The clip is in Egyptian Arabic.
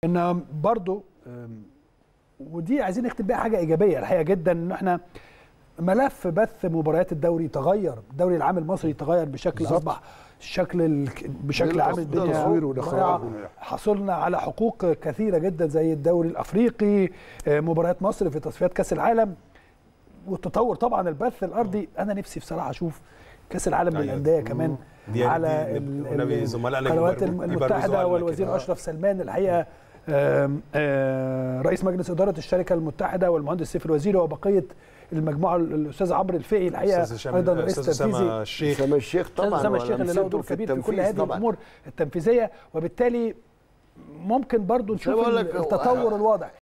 ان برضو أم، ودي عايزين نكتب بيها حاجه ايجابيه الحقيقه جدا ان احنا ملف بث مباريات الدوري تغير الدوري العام المصري تغير بشكل بالظبط. اصبح شكل ال... بشكل عام ده الدنيا تصوير وده رائعة. خراب. حصلنا على حقوق كثيره جدا زي الدوري الافريقي آه، مباريات مصر في تصفيات كاس العالم والتطور طبعا البث الارضي انا نفسي بصراحه اشوف كاس العالم أيوة. للانديه كمان دي- على دي- ال- ونبي ال- زملائنا القنوات يبرزوا- يبرزوا المتحده لنا والوزير كده. اشرف سلمان الحقيقه آم، آه، رئيس مجلس اداره الشركه المتحده والمهندس سيف الوزيري وبقيه المجموعه الاستاذ عمرو الفقي الحقيقه استاذ هشام ايضا رئيس استاذ تنفيذي اسامه الشيخ اسامه الشيخ طبعا طبعا اسامه الشيخ اللي له دور في كبير في كل التنفيذ هذه طبعاً. الامور التنفيذيه وبالتالي ممكن برضو نشوف بقول لك هو- التطور الواضح